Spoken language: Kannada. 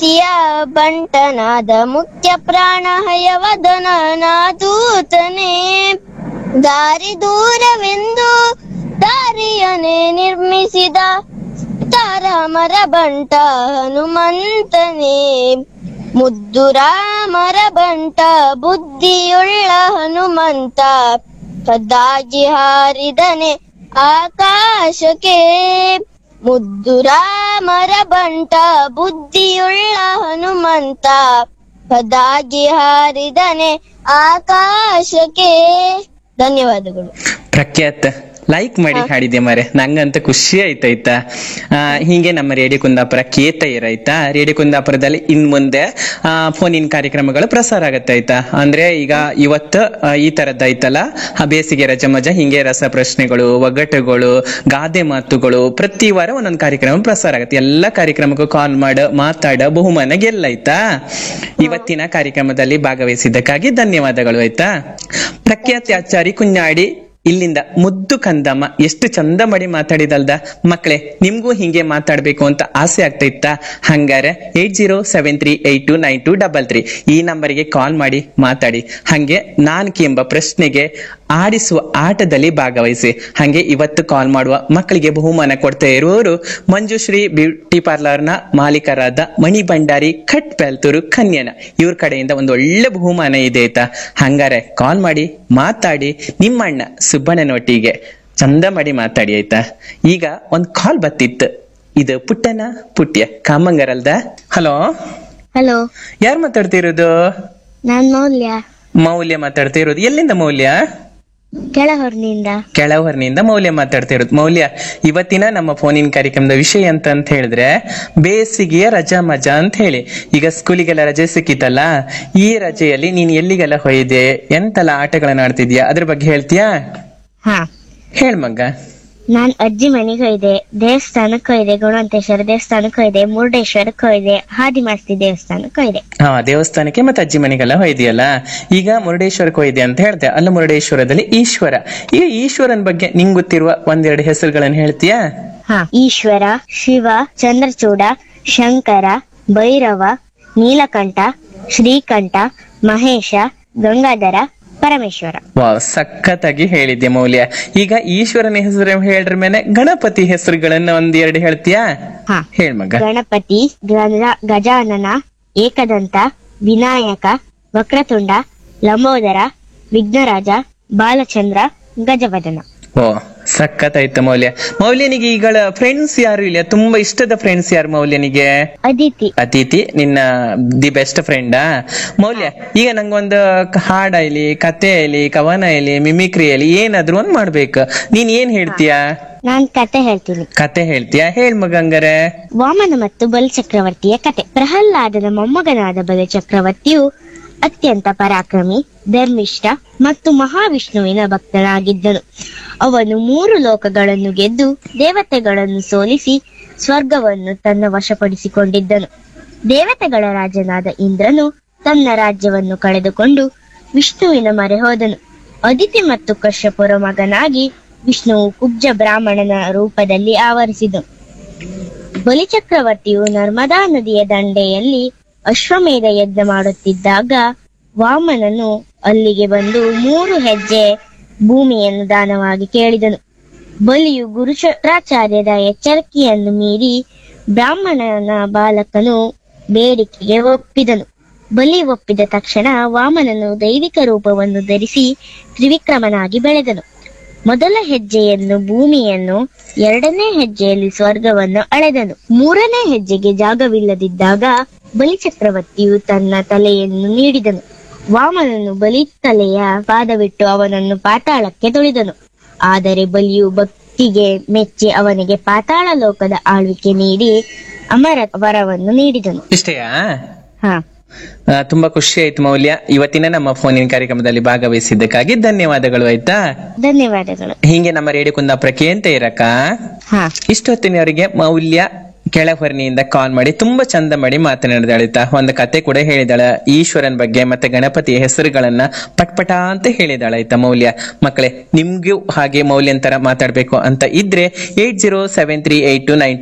ಪ್ರೀತಿಯ ಬಂಟನಾದ ಮುಖ್ಯ ಪ್ರಾಣ ಹಯವದನನಾದೂತನೇ ದಾರಿ ದೂರವೆಂದು ದಾರಿಯನ್ನೇ ನಿರ್ಮಿಸಿದ ತಾರಾಮರ ಬಂಟ ಹನುಮಂತನೇ ಮುದ್ದು ರಾಮರ ಬಂಟ ಬುದ್ಧಿಯುಳ್ಳ ಹನುಮಂತ ಕದ್ದಾಗಿ ಹಾರಿದನೆ ಆಕಾಶಕ್ಕೆ ಮುದ್ದು ರಾಮರ ಬಂಟ ಬುದ್ಧಿಯುಳ್ಳ ಹನುಮಂತ ಕದ್ದಾಗಿ ಹಾರಿದನೆ ಆಕಾಶಕ್ಕೆ ಧನ್ಯವಾದಗಳು ಪ್ರಖ್ಯಾತ್ ಲೈಕ್ ಮಾಡಿ ಹಾಡಿದೆ ಮಾರೆ ನಂಗಂತ ಖುಷಿ ಆಯ್ತಾಯ್ತಾ ಆ, ಹೀಗೆ ನಮ್ಮ ರೇಡಿಯೋ ಕುಂದಾಪುರ ಕೇತ ಇರಾಯ್ತಾ ರೇಡಿಯೋ ಕುಂದಾಪುರದಲ್ಲಿ ಇನ್ ಮುಂದೆ ಫೋನ್ ಇನ್ ಕಾರ್ಯಕ್ರಮಗಳು ಪ್ರಸಾರ ಆಗತ್ತಾಯ್ತಾ ಅಂದ್ರೆ ಈಗ ಇವತ್ತು ಆ, ಈ ತರದ್ದಾಯ್ತಲ್ಲ ಆ ಬೇಸಿಗೆ ರಜೆ ಮಜಾ ಹಿಂಗೆ ರಸ ಪ್ರಶ್ನೆಗಳು ಒಗ್ಗಟ್ಟುಗಳು ಗಾದೆ ಮಾತುಗಳು ಪ್ರತಿ ವಾರ ಒಂದೊಂದು ಕಾರ್ಯಕ್ರಮ ಪ್ರಸಾರ ಆಗತ್ತೆ ಎಲ್ಲ ಕಾರ್ಯಕ್ರಮಕ್ಕೂ ಕಾಲ್ ಮಾಡ ಮಾತಾಡ ಬಹುಮಾನ ಗೆಲ್ಲಾಯ್ತಾ ಇವತ್ತಿನ ಕಾರ್ಯಕ್ರಮದಲ್ಲಿ ಭಾಗವಹಿಸಿದ್ದಕ್ಕಾಗಿ ಧನ್ಯವಾದಗಳು ಆಯ್ತಾ ಪ್ರಖ್ಯಾತಿ ಆಚಾರಿ ಕುഞ്ഞാಡಿ ಇಲ್ಲಿಂದ ಮುದ್ದು ಕಂದಮ್ಮ ಎಷ್ಟು ಚಂದ ಮಾಡಿ ಮಾತಾಡಿದಲ್ದ ಮಕ್ಕಳೇ ನಿಮ್ಗೂ ಹಿಂಗೆ ಮಾತಾಡ್ಬೇಕು ಅಂತ ಆಸೆ ಆಗ್ತಾ ಇತ್ತಾ ಹಂಗಾರೆ eight zero seven three eight two nine two double three ಈ ನಂಬರ್ಗೆ ಕಾಲ್ ಮಾಡಿ ಮಾತಾಡಿ ಹಂಗೆ ನಾನ್ಕಿ ಎಂಬ ಪ್ರಶ್ನೆಗೆ ಆಡಿಸುವ ಆಟದಲ್ಲಿ ಭಾಗವಹಿಸಿ ಹಂಗೆ ಇವತ್ತು ಕಾಲ್ ಮಾಡುವ ಮಕ್ಕಳಿಗೆ ಬಹುಮಾನ ಕೊಡ್ತಾ ಇರುವವರು ಮಂಜುಶ್ರೀ ಬ್ಯೂಟಿ ಪಾರ್ಲರ್ನ ಮಾಲೀಕರಾದ ಮಣಿ ಭಂಡಾರಿ ಖಟ್ ಬೆಲ್ತೂರು ಕನ್ಯನ ಇವ್ರ ಕಡೆಯಿಂದ ಒಂದು ಒಳ್ಳೆ ಬಹುಮಾನ ಇದೆ ಆಯ್ತಾ ಹಂಗಾರೆ ಕಾಲ್ ಮಾಡಿ ಮಾತಾಡಿ ನಿಮ್ಮಣ್ಣ ಸುಬ್ಬಣ್ಣನೊಟ್ಟಿಗೆ ಚಂದ ಮಾಡಿ ಮಾತಾಡಿ ಆಯ್ತಾ ಈಗ ಒಂದ್ ಕಾಲ್ ಬತ್ತಿತ್ತು ಇದು ಪುಟ್ಟನ ಪುಟ್ಯ ಕಾಮಂಗರಲ್ದ ಹಲೋ ಹಲೋ ಯಾರು ಮಾತಾಡ್ತಿರೋದು ನಾನ್ ಮೌಲ್ಯ ಮೌಲ್ಯ ಮಾತಾಡ್ತಾ ಇರೋದು ಎಲ್ಲಿಂದ ಮೌಲ್ಯ ಕೆಳಹೊರ್ನಿಂದ ಕೆಳವರ್ನಿಂದ ಮೌಲ್ಯ ಮಾತಾಡ್ತಾ ಇರೋದು ಮೌಲ್ಯ ಇವತ್ತಿನ ನಮ್ಮ ಫೋನಿನ ಕಾರ್ಯಕ್ರಮದ ವಿಷಯ ಅಂತ ಅಂತ ಹೇಳಿದ್ರೆ ಬೇಸಿಗೆಯ ರಜಾ ಮಜಾ ಅಂತ ಹೇಳಿ ಈಗ ಸ್ಕೂಲಿಗೆಲ್ಲ ರಜೆ ಸಿಕ್ಕಿತಲ್ಲ ಈ ರಜೆಯಲ್ಲಿ ನೀನ್ ಎಲ್ಲಿಗೆಲ್ಲ ಹೋಯ್ದೆ ಎಂತೆಲ್ಲ ಆಟಗಳನ್ನ ಆಡ್ತಿದ್ಯಾ ಅದ್ರ ಬಗ್ಗೆ ಹೇಳ್ತೀಯಾ ಹಾ ಹೇಳ್ ಮಗ್ಗ ನಾನ್ ಅಜ್ಜಿ ಮನೆಗೆ ಹೋಯ್ದೆ ದೇವಸ್ಥಾನಕ್ಕೆ ಹೋಯ್ದೆ ಗುಣವಂತೇಶ್ವರ ದೇವಸ್ಥಾನಕ್ಕೆ ಹೋಯ್ದೆ ಮುರುಡೇಶ್ವರಕ್ಕೆ ಹೋಯ್ದೆ ಹಾದಿಮಾಸ್ತಿ ದೇವಸ್ಥಾನಕ್ಕೆ ಹೋಯ್ದೆ ಹಾ ದೇವಸ್ಥಾನಕ್ಕೆ ಮತ್ತೆ ಅಜ್ಜಿ ಮನೆಗೆಲ್ಲ ಹೋಯ್ದಿಯಲ್ಲ ಈಗ ಮುರುಡೇಶ್ವರಕ್ಕೆ ಹೋಯ್ದೆ ಅಂತ ಹೇಳ್ದೆ ಅಲ್ಲ ಮುರುಡೇಶ್ವರದಲ್ಲಿ ಈಶ್ವರ ಈಗ ಈಶ್ವರನ್ ಬಗ್ಗೆ ನಿಂಗ್ ಗೊತ್ತಿರುವ ಒಂದೆರಡು ಹೆಸರುಗಳನ್ನ ಹೇಳ್ತೀಯಾ ಹಾ ಈಶ್ವರ ಶಿವ ಚಂದ್ರಚೂಡ ಶಂಕರ ಭೈರವ ನೀಲಕಂಠ ಶ್ರೀಕಂಠ ಮಹೇಶ ಗಂಗಾಧರ ಪರಮೇಶ್ವರ ವಾವ್ ಸಖತ್ತಾಗಿ ಹೇಳಿದ್ದೆ ಮೌಲ್ಯ ಈಗ ಈಶ್ವರನ ಹೆಸರು ಹೇಳ್ರ ಮೇಲೆ ಗಣಪತಿ ಹೆಸರುಗಳನ್ನ ಒಂದೆರಡು ಹೇಳ್ತೀಯಾ ಹಾ ಹೇಳ್ ಮಗ ಗಣಪತಿ ಗಜ- ಗಜಾನನ ಏಕದಂತ ವಿನಾಯಕ ವಕ್ರತುಂಡ ಲಂಬೋದರ ವಿಘ್ನರಾಜ ಬಾಲಚಂದ್ರ ಗಜವದನ ಓ ಸಖತ್ತಾಯ್ತು ಮೌಲ್ಯ ಮೌಲ್ಯನಿಗೆ ಈಗಳ ಫ್ರೆಂಡ್ಸ್ ಯಾರು ಇಲ್ಲ ತುಂಬಾ ಇಷ್ಟದ ಫ್ರೆಂಡ್ಸ್ ಯಾರು ಮೌಲ್ಯನಿಗೆ ಅದಿತಿ ಅತಿಥಿ ನಿನ್ನ ದಿ ಬೆಸ್ಟ್ ಫ್ರೆಂಡಾ ಮೌಲ್ಯ ಈಗ ನಂಗೊಂದು ಕ- ಹಾಡ ಇಲ್ಲಿ ಕತೆ ಇಲ್ಲಿ ಕವನ ಇಲ್ಲಿ ಮಿಮಿಕ್ರಿ ಇಲ್ಲಿ ಏನಾದ್ರು ಒಂದ್ ಮಾಡ್ಬೇಕು ನೀನ್ ಏನ್ ಹೇಳ್ತೀಯಾ ನಾನ್ ಕತೆ ಹೇಳ್ತೀನಿ ಕತೆ ಹೇಳ್ತೀಯಾ ಹೇಳ್ ಮಗ ಹಂಗಾರೆ ವಾಮನ ಮತ್ತು ಬಲಿ ಚಕ್ರವರ್ತಿಯ ಕತೆ ಪ್ರಹ್ಲಾದನ ಮೊಮ್ಮಗನಾದ ಬಲಿ ಚಕ್ರವರ್ತಿಯು ಅತ್ಯಂತ ಪರಾಕ್ರಮಿ ಧರ್ಮಿಷ್ಠ ಮತ್ತು ಮಹಾವಿಷ್ಣುವಿನ ಭಕ್ತನಾಗಿದ್ದನು ಅವನು ಮೂರು ಲೋಕಗಳನ್ನು ಗೆದ್ದು ದೇವತೆಗಳನ್ನು ಸೋಲಿಸಿ ಸ್ವರ್ಗವನ್ನು ತನ್ನ ವಶಪಡಿಸಿಕೊಂಡಿದ್ದನು ದೇವತೆಗಳ ರಾಜನಾದ ಇಂದ್ರನು ತನ್ನ ರಾಜ್ಯವನ್ನು ಕಳೆದುಕೊಂಡು ವಿಷ್ಣುವಿನ ಮೊರೆ ಹೋದನು ಅದಿತಿ ಮತ್ತು ಕಶ್ಯಪುರ ಮಗನಾಗಿ ವಿಷ್ಣುವು ಕುಬ್ಜ ಬ್ರಾಹ್ಮಣನ ರೂಪದಲ್ಲಿ ಆವರಿಸಿದನು ಬಲಿಚಕ್ರವರ್ತಿಯು ನರ್ಮದಾ ನದಿಯ ದಂಡೆಯಲ್ಲಿ ಅಶ್ವಮೇಧ ಯಜ್ಞ ಮಾಡುತ್ತಿದ್ದಾಗ ವಾಮನನು ಅಲ್ಲಿಗೆ ಬಂದು ಮೂರು ಹೆಜ್ಜೆ ಭೂಮಿಯನ್ನು ದಾನವಾಗಿ ಕೇಳಿದನು ಬಲಿಯು ಗುರುಶುಕ್ರಾಚಾರ್ಯರ ಎಚ್ಚರಿಕೆಯನ್ನು ಮೀರಿ ಬ್ರಾಹ್ಮಣನ ಬಾಲಕನು ಬೇಡಿಕೆಗೆ ಒಪ್ಪಿದನು ಬಲಿ ಒಪ್ಪಿದ ತಕ್ಷಣ ವಾಮನನು ದೈವಿಕ ರೂಪವನ್ನು ಧರಿಸಿ ತ್ರಿವಿಕ್ರಮನಾಗಿ ಬೆಳೆದನು ಮೊದಲ ಹೆಜ್ಜೆಯನ್ನು ಭೂಮಿಯನ್ನು ಎರಡನೇ ಹೆಜ್ಜೆಯಲ್ಲಿ ಸ್ವರ್ಗವನ್ನು ಅಳೆದನು ಮೂರನೇ ಹೆಜ್ಜೆಗೆ ಜಾಗವಿಲ್ಲದಿದ್ದಾಗ ಬಲಿಚಕ್ರವರ್ತಿಯು ತನ್ನ ತಲೆಯನ್ನು ನೀಡಿದನು ವಾಮನನು ಬಲಿ ತಲೆಯ ಪಾದವಿಟ್ಟು ಅವನನ್ನು ಪಾತಾಳಕ್ಕೆ ತುಳಿದನು ಆದರೆ ಬಲಿಯು ಭಕ್ತಿಗೆ ಮೆಚ್ಚಿ ಅವನಿಗೆ ಪಾತಾಳ ಲೋಕದ ಆಳ್ವಿಕೆ ನೀಡಿ ಅಮರ ವರವನ್ನು ನೀಡಿದನು ಇಷ್ಟೇಯಾ ಹಾ ಆ, ತುಂಬಾ ಖುಷಿ ಆಯ್ತು ಮೌಲ್ಯ ಇವತ್ತಿನ ನಮ್ಮ ಫೋನಿನ ಕಾರ್ಯಕ್ರಮದಲ್ಲಿ ಭಾಗವಹಿಸಿದ್ದಕ್ಕಾಗಿ ಧನ್ಯವಾದಗಳು ಆಯ್ತಾ ಧನ್ಯವಾದಗಳು ಹಿಂಗೆ ನಮ್ಮ ರೇಡಿಯೋ ಕುಂದಾಪುರ ಕೇಂತ ಇರಕ ಹಾ ಇಷ್ಟೊತ್ತಿನವರಿಗೆ ಮೌಲ್ಯ ಕೆಳಹೊರನಿಯಿಂದ ಕಾಲ್ ಮಾಡಿ ತುಂಬಾ ಚಂದ ಮಾಡಿ ಮಾತನಾಡಿದಾಳೆ ಆಯ್ತಾ ಒಂದು ಕತೆ ಕೂಡ ಹೇಳಿದಾಳ ಈಶ್ವರನ್ ಬಗ್ಗೆ ಮತ್ತೆ ಗಣಪತಿಯ ಹೆಸರುಗಳನ್ನ ಪಟ್ಪಟ ಅಂತ ಹೇಳಿದಾಳೆ ಆಯ್ತಾ ಮೌಲ್ಯ ಮಕ್ಕಳೇ ನಿಮ್ಗೂ ಹಾಗೆ ಮೌಲ್ಯನ್ ತರ ಮಾತಾಡ್ಬೇಕು ಅಂತ ಇದ್ರೆ eight zero seven three eight two nine